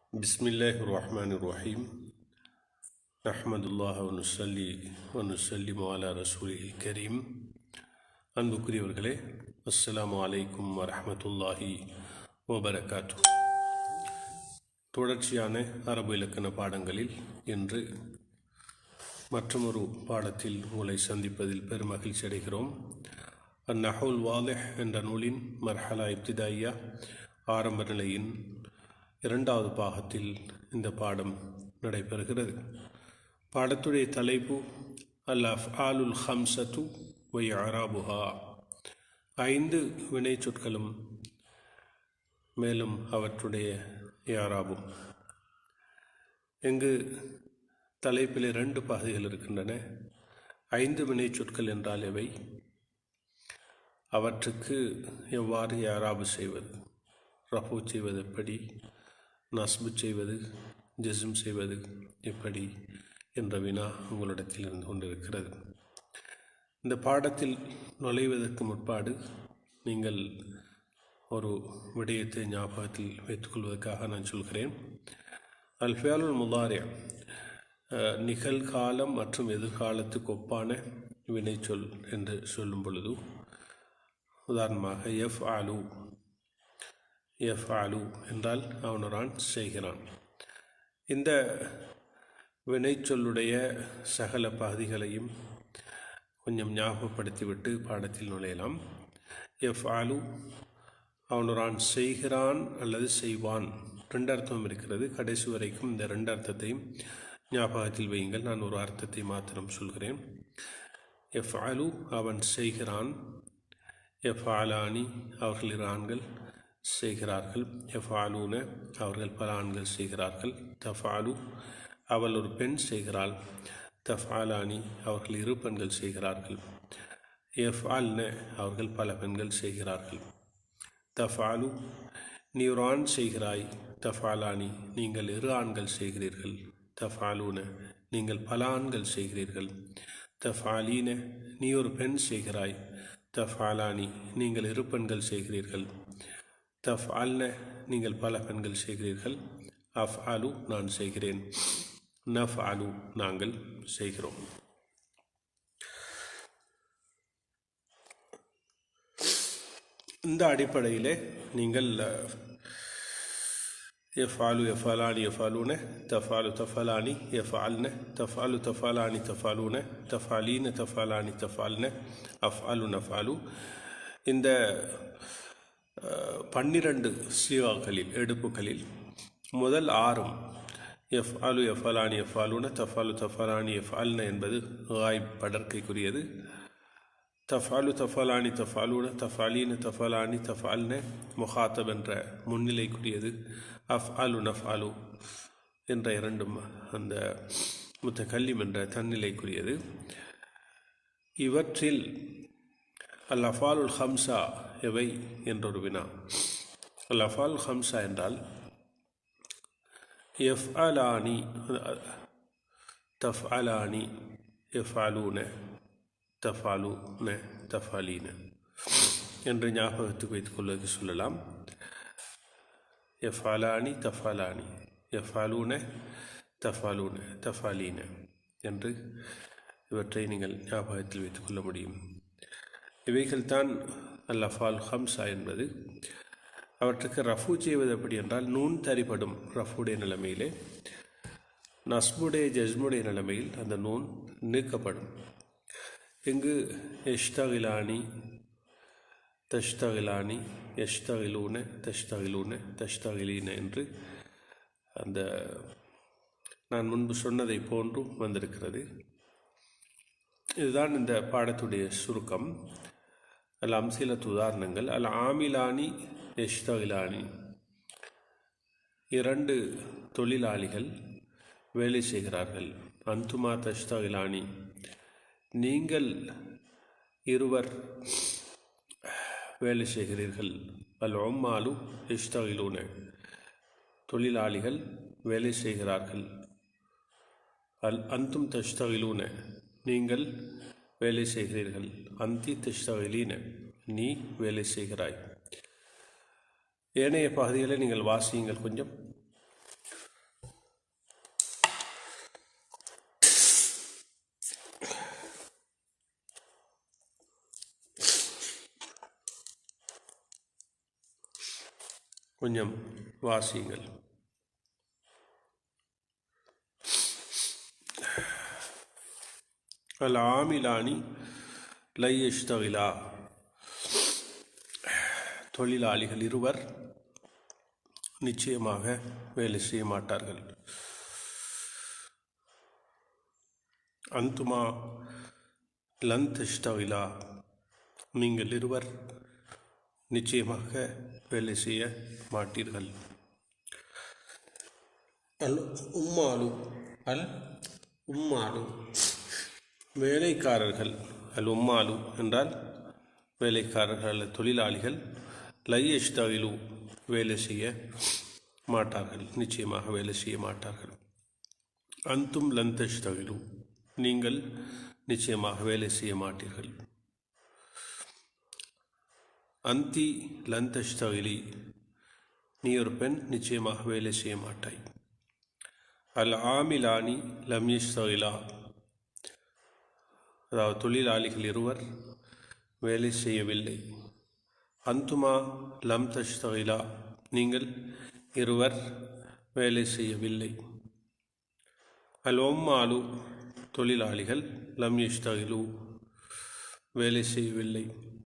بسم الله الرحمن الرحيم نحمد الله ونصلي ونسلم على رسوله الكريم அன்புக்குரியவர்களே அஸ்ஸலாமு அலைக்கும் வரஹ்மத்துல்லாஹி வபரகாத்து தொடர்ச்சியான அரபு இலக்கண பாடங்களில் இன்று மற்றொரு பாடத்தில் உங்களை சந்திப்பதில் பெருமகிழ்ச்சி அடைகிறோம் அந்நஹுல் வாலிஹ் என்ற நூலின் மர்ஹலா இப்திதாயா ஆரம்ப நிலையின் இரண்டாவது பாகத்தில் இந்த பாடம் நடைபெறுகிறது பாடத்துடைய தலைப்பு அல் அஃஆலுல் ஹம்சத்து வை அராபுஹா ஐந்து வினை சொற்களும் மேலும் அவற்றுடைய யாராபும் இங்கு தலைப்பில் இரண்டு பகுதிகள் இருக்கின்றன ஐந்து வினை சொற்கள் என்றால் எவை அவற்றுக்கு எவ்வாறு யாராபு செய்வது ரஃபு செய்வது எப்படி நஸ்பு செய்வது ஜஸ்ம் செய்வது எப்படி என்ற வினா உங்களிடத்தில் இருந்து கொண்டிருக்கிறது இந்த பாடத்தில் நுழைவதற்கு முற்பாடு நீங்கள் ஒரு விடயத்தை ஞாபகத்தில் வைத்துக்கொள்வதற்காக நான் சொல்கிறேன் அல்ஃபியாலுல் முதாரியா நிகழ்காலம் மற்றும் எதிர்காலத்துக்கு ஒப்பான வினைச்சொல் என்று சொல்லும் பொழுது உதாரணமாக எஃப் ஆலு எஃப் ஆலு என்றால் அவனுரான் செய்கிறான் இந்த வினைச்சொல்லுடைய சகல பகுதிகளையும் கொஞ்சம் ஞாபகப்படுத்திவிட்டு பாடத்தில் நுழையலாம் எஃப் ஆலு அவனுரான் செய்கிறான் அல்லது செய்வான் ரெண்டு அர்த்தம் இருக்கிறது கடைசி வரைக்கும் இந்த ரெண்டு அர்த்தத்தையும் ஞாபகத்தில் வையுங்கள் நான் ஒரு அர்த்தத்தை மாத்திரம் சொல்கிறேன் எஃப் ஆலு அவன் செய்கிறான் எஃப் ஆலானி அவர்கள் இரு ஆண்கள் செய்கிறார்கள் எஃப் ஆலூன அவர்கள் பல ஆண்கள் செய்கிறார்கள் தஃபாலு அவள் ஒரு பெண் செய்கிறாள் தஃபாலானி அவர்கள் இரு பெண்கள் செய்கிறார்கள் எஃப் ஆல்ன அவர்கள் பல பெண்கள் செய்கிறார்கள் தஃபாலு நீ ஒரு ஆண் செய்கிறாய் தஃபாலானி நீங்கள் இரு ஆண்கள் செய்கிறீர்கள் தஃபாலூன நீங்கள் பல ஆண்கள் செய்கிறீர்கள் தஃபாலீன நீ ஒரு பெண் செய்கிறாய் தஃபாலானி நீங்கள் இரு பெண்கள் செய்கிறீர்கள் தஃப் அல்ன நீங்கள் பல பெண்கள் செய்கிறீர்கள் அஃப் அலு நான் செய்கிறேன் நஃப் அலு நாங்கள் செய்கிறோம் இந்த அடிப்படையிலே நீங்கள் எஃபாலு எஃபாலானி எஃபாலூன தஃபாலு தஃபாலானி எஃபால்ன தஃபாலு தஃபாலானி தஃபாலூன தஃபாலீன தஃபாலானி தஃபால்ன அஃபாலு நஃபாலு இந்த பன்னிரண்டு சீவாக்களில் எடுப்புகளில் முதல் ஆறும் எஃப் அலு எஃப் அலானி எஃப் அலுன தஃபாலு தஃபாலானி எஃப் அல்ன என்பது காய் படற்கைக்குரியது தஃபாலு தஃபாலானி தஃபாலுன தஃபாலீன தஃபாலானி தஃபால்ன முஹாத்தப் என்ற முன்னிலைக்குரியது அஃப் அலு நஃப் அலு என்ற இரண்டும் அந்த முத்த கல்லிம் என்ற தன்னிலைக்குரியது இவற்றில் அல் அஃபாலுல் ஹம்சா எவை என்றொரு வினா அல் அஃபால் ஹம்சா என்றால் எஃப் அலானி தஃப் அலானி எஃப் அலூன தஃபாலூன தஃபாலீன என்று ஞாபகத்துக்கு வைத்துக் கொள்வதற்கு சொல்லலாம் எஃப் அலானி தஃபாலானி எஃப் அலூன தஃபாலூன தஃபாலீன என்று இவற்றை நீங்கள் ஞாபகத்தில் வைத்துக்கொள்ள முடியும் இவைகள்தான் அல் அஃபால் ஹம்சா என்பது அவற்றுக்கு ரஃபு செய்வது எப்படி என்றால் நூன் தரிப்படும் ரஃபுடைய நிலைமையிலே நஸ்முடைய ஜஸ்முடைய நிலைமையில் அந்த நூன் நீக்கப்படும் இங்கு எஷ்தகிலானி தஷ்தகிலானி எஷ்தகிலூன தஷ்தகிலூன தஷ்தகிலீன என்று அந்த நான் முன்பு சொன்னதை போன்றும் வந்திருக்கிறது இதுதான் இந்த பாடத்துடைய சுருக்கம் அல் அம்சிலத் உதாரணங்கள் அல் ஆமிலானி எஷ்தகிலானி இரண்டு தொழிலாளிகள் வேலை செய்கிறார்கள் அந்துமா தஷ்தகிலானி நீங்கள் இருவர் வேலை செய்கிறீர்கள் அல் ஒம்மாலு எஷ்தகிலூன தொழிலாளிகள் வேலை செய்கிறார்கள் அல் அந்தும் தஷ்தகிலூன நீங்கள் வேலை செய்கிறீர்கள் அந்தி தஷ்தகிலீன நீ வேலை செய்கிறாய் ஏனைய பகுதிகளை நீங்கள் வாசியுங்கள் கொஞ்சம் கொஞ்சம் வாசியுங்கள் அல் ஆமிலானி லையஷ்தவிலா தொழிலாளிகள் இருவர் நிச்சயமாக வேலை செய்ய மாட்டார்கள் அந்துமா லந்தஷ்டவிலா நீங்கள் இருவர் நிச்சயமாக வேலை செய்ய மாட்டீர்கள் அல் உம்மாலு அல் உம்மாலு வேலைக்காரர்கள் அல் உம்மாலு என்றால் வேலைக்காரர்கள் அல்லது தொழிலாளிகள் லையஷ்டவிலு வேலை செய்ய மாட்டார்கள் நிச்சயமாக வேலை செய்ய மாட்டார்கள் அந்தும் லந்தஷ்டவிலு நீங்கள் நிச்சயமாக வேலை செய்ய மாட்டீர்கள் அந்தி லந்தஷ்டவிலி நீ ஒரு பெண் நிச்சயமாக வேலை செய்ய மாட்டாய் அல் ஆமிலானி லம்யஷ்தவிலா அதாவது தொழிலாளிகள் இருவர் வேலை செய்யவில்லை அந்துமா லம் தஷ்தகிலா நீங்கள் இருவர் வேலை செய்யவில்லை அல் ஒம்மாலு தொழிலாளிகள் லம் யஷ்தகிலு வேலை செய்யவில்லை